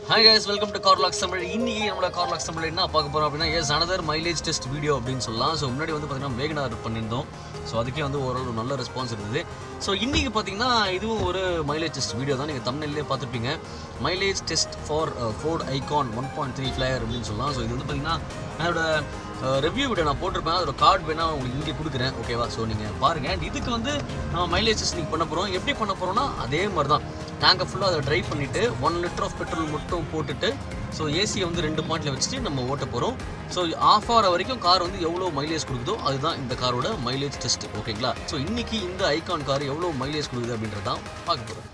Hi guys welcome to Carlox Tamil இன்னைக்கு நம்மளோட Carlox Tamil என்ன பார்க்க போறோம் அப்படின்னா yes another mileage test video அப்படின்னு சொல்லலாம் ஸோ முன்னாடி வந்து பார்த்தீங்கன்னா வேகனார் பண்ணியிருந்தோம் ஸோ அதுக்கே வந்து ஓரளவு நல்ல ரெஸ்பான்ஸ் இருந்தது ஸோ இன்னைக்கு பார்த்தீங்கன்னா இதுவும் ஒரு மைலேஜ் டெஸ்ட் வீடியோ தான் நீங்கள் தமிழ்லேயே பார்த்துருப்பீங்க mileage test for Ford Ikon one point three flair அப்படின்னு சொல்லலாம் ஸோ இது வந்து பார்த்தீங்கன்னா அதோட ரிவ்யூ வீடியோ நான் போட்டிருப்பேன் அதோட கார்டு வேணால் உங்களுக்கு இங்கே கொடுக்குறேன் ஓகேவா ஸோ நீங்கள் பாருங்கள் அண்ட் இதுக்கு வந்து நம்ம மைலேஜ் டெஸ்ட் நீங்கள் பண்ண போகிறோம் எப்படி பண்ண போகிறோம்னா அதே மாதிரி தான் டேங்கை ஃபுல்லாக அதை ட்ரை பண்ணிவிட்டு ஒன் லிட்டர் ஆஃப் பெட்ரோல் மட்டும் போட்டுட்டு ஸோ ஏசியை வந்து ரெண்டு பாயிண்டில் வச்சுட்டு நம்ம ஓட்ட போகிறோம் ஸோ ஆஃப் ஆகிற வரைக்கும் கார் வந்து எவ்வளோ மைலேஜ் கொடுக்குதோ அதுதான் இந்த காரோட மைலேஜ் டெஸ்ட் ஓகேங்களா ஸோ இன்னைக்கு இந்த ஐகான் கார் எவ்வளோ மைலேஜ் கொடுக்குது அப்படின்றதான் பார்க்க போகிறோம்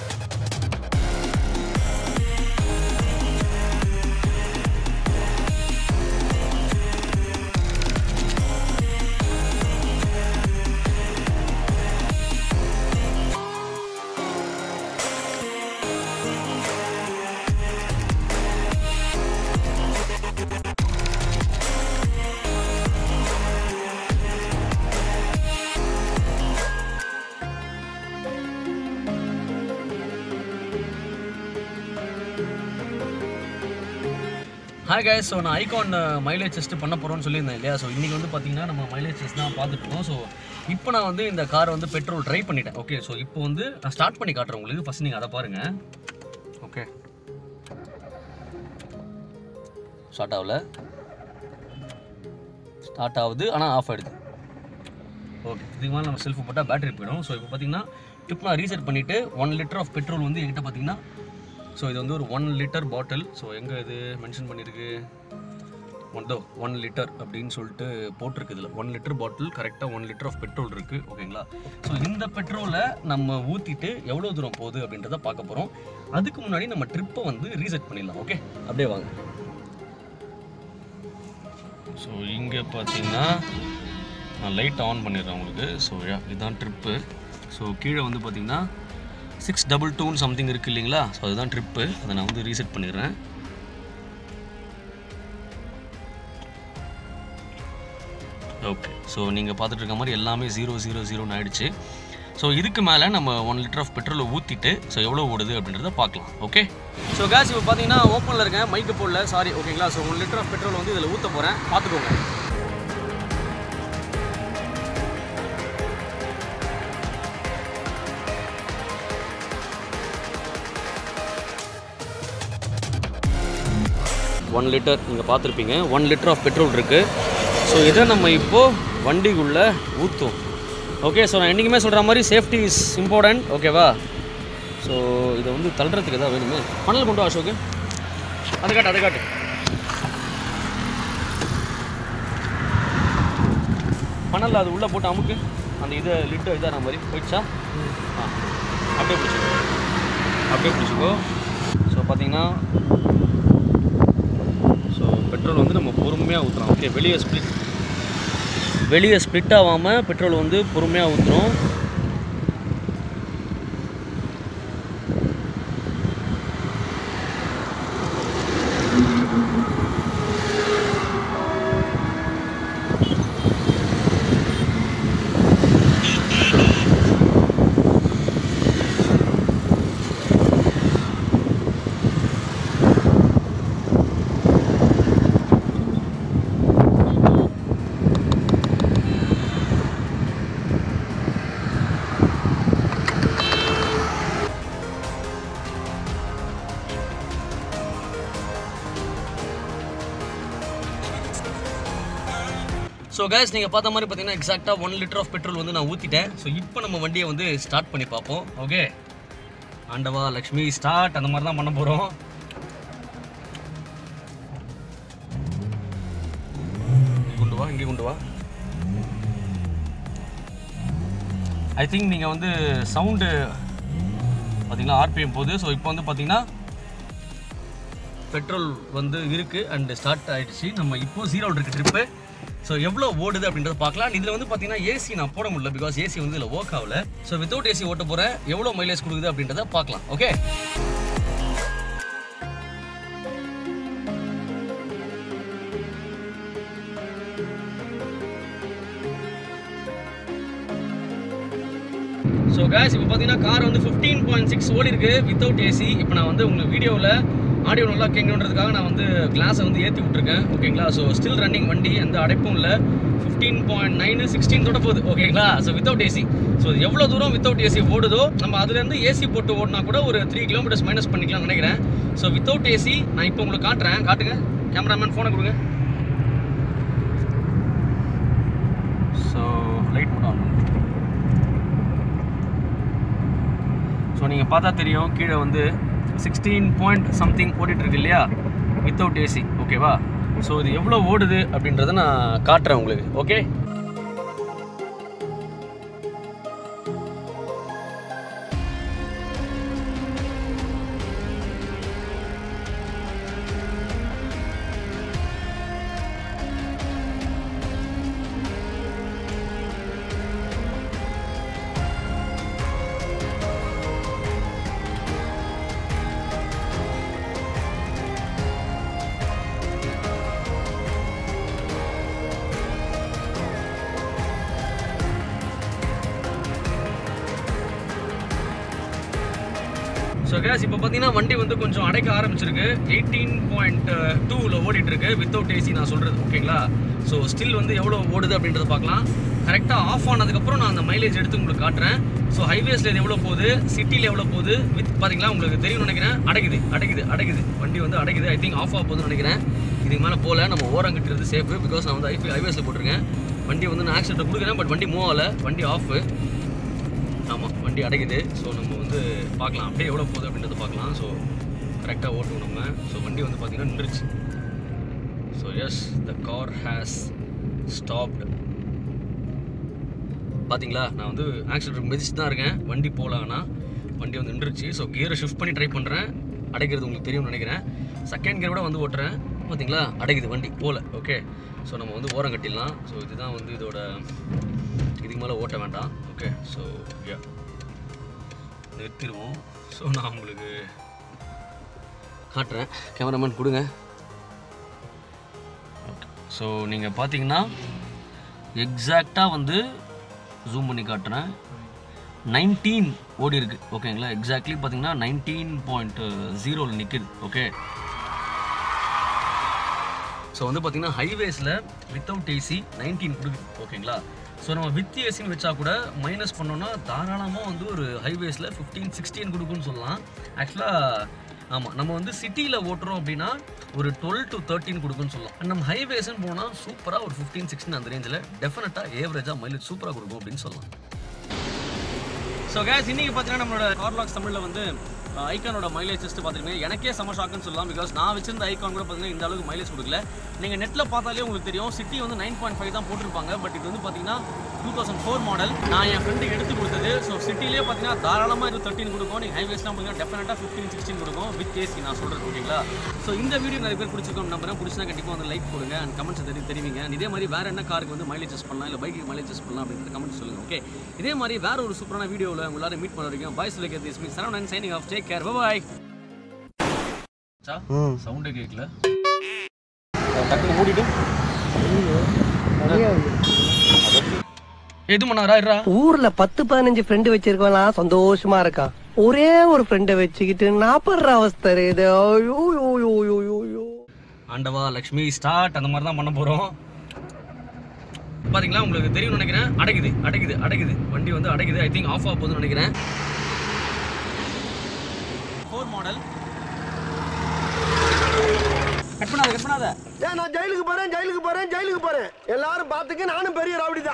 ஹாய் guys ஸோ நான் ஐகான் மைலேஜ் டெஸ்ட் பண்ண போகிறோம்னு சொல்லியிருந்தேன் இல்லையா ஸோ இன்றைக்கி வந்து பார்த்தீங்கன்னா நம்ம மைலேஜ் டெஸ்ட் தான் பார்த்துட்டு இருக்கோம் ஸோ இப்போ நான் வந்து இந்த காரை வந்து பெட்ரோல் ட்ரை பண்ணிட்டேன் ஓகே ஸோ இப்போ வந்து நான் ஸ்டார்ட் பண்ணி காட்டுறேன் உங்களுக்கு ஃபஸ்ட் நீங்கள் அதை பாருங்கள் ஓகே ஸ்டார்ட் ஆகல ஸ்டார்ட் ஆகுது ஆனால் ஆஃப் ஆகிடுது ஓகே இதுக்கு மேலே நம்ம செல்ஃபு போட்டால் பேட்டரி போயிடும் ஸோ இப்போ பார்த்தீங்கன்னா இப்போ நான் ரீசெட் பண்ணிவிட்டு ஒன் லிட்டர் ஆஃப் பெட்ரோல் வந்து என்கிட்ட பார்த்தீங்கன்னா ஸோ இது வந்து ஒரு ஒன் லிட்டர் பாட்டில் ஸோ எங்கே இது மென்ஷன் பண்ணியிருக்கு ஒன்தோ ஒன் லிட்டர் அப்படின்னு சொல்லிட்டு போட்டிருக்கு இதில் ஒன் லிட்டர் பாட்டில் கரெக்டாக ஒன் லிட்டர் ஆஃப் பெட்ரோல் இருக்குது ஓகேங்களா ஸோ இந்த பெட்ரோலை நம்ம ஊற்றிட்டு எவ்வளோ தூரம் போகுது அப்படின்றத பார்க்க போகிறோம் அதுக்கு முன்னாடி நம்ம ட்ரிப்பை வந்து ரீசெட் பண்ணிடலாம் ஓகே அப்படியே வாங்க ஸோ இங்கே பார்த்தீங்கன்னா நான் லைட் ஆன் பண்ணிடுறேன் உங்களுக்கு ஸோ இதுதான் ட்ரிப்பு ஸோ கீழே வந்து பார்த்தீங்கன்னா சிக்ஸ் டபுள் டூன்னு சம்திங் இருக்குது இல்லைங்களா ஸோ அதுதான் ட்ரிப்பு அதை நான் வந்து ரீசெட் பண்ணிடுறேன் ஓகே ஸோ நீங்கள் பார்த்துட்டு இருக்க மாதிரி எல்லாமே ஜீரோ ஜீரோ ஜீரோன்னு ஆயிடுச்சு ஸோ இதுக்கு மேலே நம்ம ஒன் லிட்டர் ஆஃப் பெட்ரோலை ஊற்றிட்டு ஸோ எவ்வளோ ஓடுது அப்படின்றத பார்க்கலாம் ஓகே ஸோ கேஸ் இப்போ பார்த்தீங்கன்னா ஓப்பனில் இருக்கேன் மைக்கு போடல சாரி ஓகேங்களா so one litre of petrol வந்து இதில் ஊற்ற போகிறேன் பார்த்துக்கோங்க ஒன் லிட்டர் நீங்கள் பார்த்துருப்பீங்க ஒன் லிட்டர் ஆஃப் பெட்ரோல் இருக்குது ஸோ இதை நம்ம இப்போது வண்டிக்குள்ளே ஊற்றும் ஓகே ஸோ நான் என்றைக்குமே சொல்கிற மாதிரி சேஃப்டி இஸ் இம்பார்ட்டன்ட் ஓகேவா ஸோ இதை வந்து தள்ளுறதுக்கு எதாவது வேணுமே மணல் கொண்டு வா அசோக்கு அது காட்டு அது காட்டு மணல் அது உள்ளே போட்டு அமுக்கு அந்த இதை லிட்டு இதான மாதிரி போயிடுச்சா ஆ அப்படியே பிடிச்சிக்கோ அப்படியே பிடிச்சிக்கோ ஸோ பார்த்தீங்கன்னா ஸோ பெட்ரோல் வந்து நம்ம பொறுமையாக ஊற்றுறோம் ஓகே வெளியே ஸ்ப்ளிட் வெளியே ஸ்ப்ளிட் ஆகாமல் பெட்ரோல் வந்து பொறுமையாக ஊற்றுறோம் ஸோ கேஸ் நீங்கள் பார்த்த மாதிரி பார்த்தீங்கன்னா எக்ஸாக்டாக ஒன் லிட்டர் ஆஃப் பெட்ரோல் வந்து நான் ஊற்றிட்டேன் ஸோ இப்போ நம்ம வண்டியை வந்து ஸ்டார்ட் பண்ணி பார்ப்போம் ஓகே ஆண்டவா லக்ஷ்மி ஸ்டார்ட் அந்த மாதிரி தான் பண்ண போகிறோம் கொண்டு வா இங்கே கொண்டு வா ஐ திங்க் நீங்கள் வந்து சவுண்டு பார்த்தீங்களா ஆர்பிஎம் போகுது ஸோ இப்போ வந்து பார்த்தீங்கன்னா பெட்ரோல் வந்து இருக்குது அண்ட் ஸ்டார்ட் ஆயிடுச்சு நம்ம இப்போ ஜீரோ இருக்கு ட்ரிப்பு ஸோ எவ்வளோ ஓடுது அப்படின்றத பார்க்கலாம் இதில் வந்து பார்த்தீங்கன்னா ஏசி நான் போட முடியல பிகாஸ் ஏசி வந்து இதில் ஒர்க் ஆகல ஸோ வித்தவுட் ஏசி ஓட்ட போகிறேன் எவ்வளோ மைலேஜ் கொடுக்குது அப்படின்றத பார்க்கலாம் ஓகே ஸோ கேஸ் இப்போ பார்த்தீங்கன்னா கார் வந்து ஃபிஃப்டீன் பாயிண்ட் சிக்ஸ் ஓடி இருக்கு வித்தவுட் ஏசி இப்போ நான் வந்து உங்களுக்கு வீடியோவில் ஆடியோ நல்லா கேட்கணுன்றதுக்காக நான் வந்து கிளாஸை வந்து ஏற்றி விட்ருக்கேன் ஓகேங்களா ஸோ ஸ்டில் ரன்னிங் வண்டி எந்த அடைப்பும் இல்லை ஃபிஃப்டீன் பாயிண்ட் நைனு சிக்ஸ்டீன் தொட போகுது ஓகேங்களா ஸோ வித்தவுட் ஏசி ஸோ எவ்வளோ தூரம் வித்தவுட் ஏசி ஓடுதோ நம்ம அதுலேருந்து ஏசி போட்டு ஓடினா கூட ஒரு த்ரீ கிலோமீட்டர்ஸ் மைனஸ் பண்ணிக்கலாம்னு நினைக்கிறேன் ஸோ வித்தவுட் ஏசி நான் இப்போ உங்களுக்கு காட்டுறேன் காட்டுங்க கேமராமேன் ஃபோனை கொடுங்க ஸோ லைட் மட்டும் ஆன் ஸோ நீங்கள் பார்த்தா தெரியும் கீழே வந்து சிக்ஸ்டீன் பாயிண்ட் சம்திங் ஓடிட்டுருக்கு இல்லையா வித்தவுட் ஏசி ஓகேவா ஸோ இது எவ்வளோ ஓடுது அப்படின்றத நான் காட்டுறேன் உங்களுக்கு ஓகே ஸோ கேஸ் இப்போ பார்த்தீங்கன்னா வண்டி வந்து கொஞ்சம் அடைக்க ஆரம்பிச்சிருக்கு எயிட்டீன் பாயிண்ட் டூவில் ஓடிட்டு இருக்கு வித்தவுட் ஏசி நான் சொல்கிறது ஓகேங்களா ஸோ ஸ்டில் வந்து எவ்வளோ ஓடுது அப்படின்றத பார்க்கலாம் கரெக்டாக ஆஃப் ஆனதுக்கப்புறம் நான் அந்த மைலேஜ் எடுத்து உங்களுக்கு காட்டுறேன் ஸோ ஹைவேஸில் இது எவ்வளோ போகுது சிட்டியில் எவ்வளோ போகுது வித் பார்த்தீங்களா உங்களுக்கு தெரியும் நினைக்கிறேன் அடைக்குது அடைக்குது அடைக்குது வண்டி வந்து அடைக்குது ஐ திங்க் ஆஃப் ஆக போகுதுன்னு நினைக்கிறேன் இதுக்கு மேலே போகல நம்ம ஓரம் கட்டுறது சேஃபு பிகாஸ் நான் வந்து ஐபி ஹைவேஸில் போட்டிருக்கேன் வண்டி வந்து நான் ஆக்சிடென்ட் கொடுக்குறேன் பட் வண்டி மூவ் ஆகலை வண்டி ஆஃபு ஆமாம் வண்டி அடைக்குது ஸோ நம்ம வந்து பார்க்கலாம் அப்படியே எவ்வளோ போகுது அப்படின்றத பார்க்கலாம் ஸோ கரெக்டாக ஓட்டுவோம் நம்ம ஸோ வண்டி வந்து பார்த்தீங்கன்னா நின்றுச்சு so yes the car has stopped பார்த்தீங்களா நான் வந்து ஆக்சிடென்ட் மிதிச்சு தான் இருக்கேன் வண்டி போகலான்னா வண்டி வந்து நின்றுச்சு ஸோ கியரை ஷிஃப்ட் பண்ணி ட்ரை பண்ணுறேன் அடைக்கிறது உங்களுக்கு தெரியும்னு நினைக்கிறேன் செகண்ட் கியர் கூட வந்து ஓட்டுறேன் பார்த்தீங்களா அடைக்குது வண்டி போகல ஓகே ஸோ நம்ம வந்து ஓரம் கட்டிடலாம் ஸோ இதுதான் வந்து இதோட இதுக்கு மேலே ஓட்ட வேண்டாம் ஓகே ஸோ யா நிறுத்திடுவோம் ஸோ நான் உங்களுக்கு காட்டுறேன் கேமராமேன் கொடுங்க ஓகே ஸோ நீங்கள் பார்த்தீங்கன்னா எக்ஸாக்டாக வந்து ஜூம் பண்ணி காட்டுறேன் நைன்டீன் ஓடி இருக்கு ஓகேங்களா எக்ஸாக்ட்லி பார்த்தீங்கன்னா நைன்டீன் பாயிண்ட் ஜீரோவில் நிற்குது ஓகே ஸோ வந்து பார்த்தீங்கன்னா ஹைவேஸில் வித்தவுட் ஏசி நைன்டீன் கொடுக்குது ஓகேங்களா ஸோ நம்ம வித் ஏசின்னு வச்சா கூட மைனஸ் பண்ணோன்னா தாராளமாக வந்து ஒரு ஹைவேஸில் ஃபிஃப்டீன் சிக்ஸ்டீன் கொடுக்குன்னு சொல்லலாம் ஆக்சுவலாக ஆமாம் நம்ம வந்து சிட்டியில் ஓட்டுறோம் அப்படின்னா ஒரு டுவெல் டு தேர்ட்டின் கொடுக்குன்னு சொல்லலாம் And நம்ம ஹைவேஸ்ன்னு போனால் சூப்பராக ஒரு ஃபிஃப்டீன் சிக்ஸ்டீன் அந்த ரேஞ்சில் டெஃபினட்டாக ஏவரேஜாக மைலேஜ் சூப்பராக கொடுக்கும் அப்படின்னு சொல்லலாம் ஸோ கேஸ் இன்னைக்கு பார்த்தீங்கன்னா நம்மளோட கார்லாக்ஸ் தமிழில் வந்து ஐக்கானோட மைலேஜ் டெஸ்ட் பார்த்துருக்கீங்க எனக்கே செம ஷாக்குன்னு சொல்லலாம் பிகாஸ் நான் வச்சிருந்த ஐக்கான் கூட பார்த்தீங்கன்னா இந்த அளவுக்கு மைலேஜ் கொடுக்கல நீங்கள் நெட்டில் பார்த்தாலே உங்களுக்கு தெரியும் சிட்டி வந்து நைன் பாயிண்ட் ஃபைவ் தான் போட்டிருப்பாங்க பட் இது வந்து பார்த்தீங்கன்னா டூ தௌசண்ட் ஃபோர் மாடல் நான் என் ஃப்ரெண்டுக்கு எடுத்து கொடுத்தது ஸோ சிட்டிலே பார்த்தீங்கன்னா தாராளமாக இது தேர்ட்டின் கொடுக்கும் நீங்கள் ஹைவேஸ்லாம் பார்த்தீங்கன்னா டெஃபினட்டாக ஃபிஃப்டீன் சிக்ஸ்டீன் கொடுக்கும் வித் ஏசி நான் சொல்கிறது ஓகேங்களா ஸோ இந்த வீடியோ நிறைய பேர் பிடிச்சிருக்கோம் நம்புறேன் பிடிச்சினா கண்டிப்பாக வந்து லைக் கொடுங்க அண்ட் கமெண்ட்ஸ் தெரி தெரிவிங்க And இதே மாதிரி வேறு என்ன காருக்கு வந்து மைலேஜ் டெஸ்ட் பண்ணலாம் இல்லை பைக்கு மைலேஜ் டெஸ்ட் பண்ணலாம் அப்படின்றது கமெண்ட் சொல்லுங்கள் ஓகே இதே மாதிரி வேற ஒரு சூப்பரான வீடியோவில் உங்களால் மீட் பண்ண வரைக்கும் பாய் சொல்லி கேஸ் மீ Saravanan signing off take care bye சவுண்டே கேட்கல டக்குனு மூடிட்டு எது பண்ணாரா இருடா ஊர்ல பத்து பதினஞ்சு ஃப்ரெண்டு வச்சிருக்கலாம் சந்தோஷமா இருக்கான் ஒரே ஒரு ஃப்ரெண்டை வச்சுக்கிட்டு நாப்படுற அவஸ்தை இது ஐயோ, ஐயோ, ஐயோ, ஐயோ, ஐயோ, ஐயோ. ஆண்டவா லக்ஷ்மி ஸ்டார்ட் அந்த மாதிரி தான் பண்ண போகிறோம் பாத்தீங்களா உங்களுக்கு தெரியும் நினைக்கிறேன் அடைக்குது அடைக்குது அடைக்குது வண்டி வந்து அடைக்குது ஐ திங்க் ஆஃப் ஆக போகுதுன்னு நினைக்கிறேன் ஃபோர் மாடல் கட் பண்ணாத கட் பண்ணாத ஏன் நான் ஜெயிலுக்கு போறேன் ஜெயிலுக்கு போறேன் ஜெயிலுக்கு போறேன் எல்லாரும் பாத்துக்க நானும் பெரிய ரவுடி